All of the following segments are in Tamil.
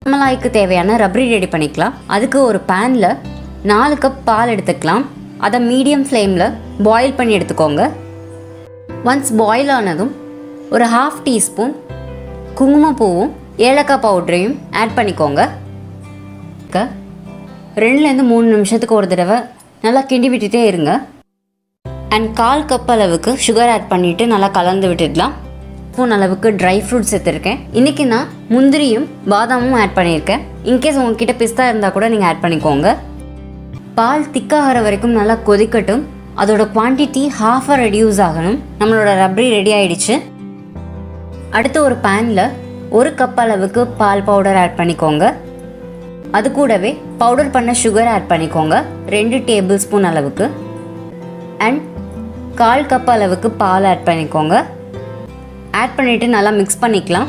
ரசமலாய்க்கு தேவையான ரப்ரி ரெடி பண்ணிக்கலாம் அதுக்கு ஒரு பேனில் நாலு கப் பால் எடுத்துக்கலாம் அதை மீடியம் ஃப்ளேமில் பாயில் பண்ணி எடுத்துக்கோங்க ஒன்ஸ் பாயில் ஆனதும் ஒரு ஹாஃப் டீஸ்பூன் குங்குமப்பூவும் ஏலக்காய் பவுடரையும் ஆட் பண்ணிக்கோங்க க- ரெண்டுலேருந்து மூணு நிமிஷத்துக்கு ஒரு தடவை நல்லா கிண்டி விட்டுட்டே இருங்க அண்ட் கால் கப் அளவுக்கு சுகர் ஆட் பண்ணிவிட்டு நல்லா கலந்து விட்டுடலாம் ஸ்பூன் அளவுக்கு ட்ரை ஃப்ரூட்ஸ் எடுத்துருக்கேன் இன்றைக்கி நான் முந்திரியும் பாதாமும் ஆட் பண்ணியிருக்கேன் இன்கேஸ் உங்ககிட்ட பிஸ்தா இருந்தால் கூட நீங்கள் ஆட் பண்ணிக்கோங்க பால் திக்காகிற வரைக்கும் நல்லா கொதிக்கட்டும் அதோட குவான்டிட்டி ஹாஃபாக ரெடியூஸ் ஆகணும் நம்மளோட ரப்ரி ரெடி ஆயிடுச்சு அடுத்து ஒரு பேனில் ஒரு கப் அளவுக்கு பால் பவுடர் ஆட் பண்ணிக்கோங்க அது கூடவே பவுடர் பண்ண சுகர் ஆட் பண்ணிக்கோங்க ரெண்டு டேபிள் ஸ்பூன் அளவுக்கு அண்ட் கால் கப் அளவுக்கு பால் ஆட் பண்ணிக்கோங்க ஆட் பண்ணிவிட்டு நல்லா மிக்ஸ் பண்ணிக்கலாம்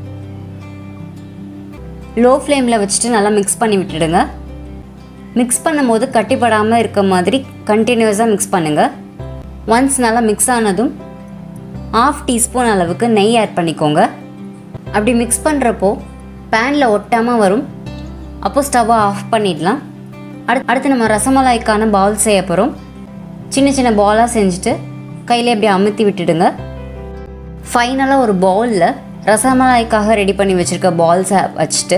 லோ ஃப்ளேமில் வச்சுட்டு நல்லா மிக்ஸ் பண்ணி விட்டுடுங்க மிக்ஸ் பண்ணும்போது கட்டிப்படாமல் இருக்க மாதிரி கண்டினியூஸாக மிக்ஸ் பண்ணுங்கள் ஒன்ஸ் நல்லா மிக்ஸ் ஆனதும் ஆஃப் டீஸ்பூன் அளவுக்கு நெய் ஆட் பண்ணிக்கோங்க அப்படி மிக்ஸ் பண்ணுறப்போ பேனில் ஒட்டாமல் வரும் அப்போ ஸ்டவ்வை ஆஃப் பண்ணிடலாம் அடுத்து அடுத்து நம்ம ரசமலாய்க்கான பால் செய்ய போகிறோம் சின்ன சின்ன பாலாக செஞ்சுட்டு கையில் இப்படி அமுத்தி விட்டுடுங்க ஃபைனலாக ஒரு பவுலில் ரசமலாய்க்காக ரெடி பண்ணி வச்சுருக்க பால்ஸை வச்சுட்டு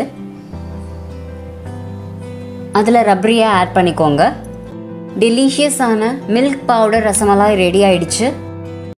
அதில் ரப்ரியை ஆட் பண்ணிக்கோங்க டெலிஷியஸான மில்க் பவுடர் ரசமலாய் ரெடி ஆயிடுச்சு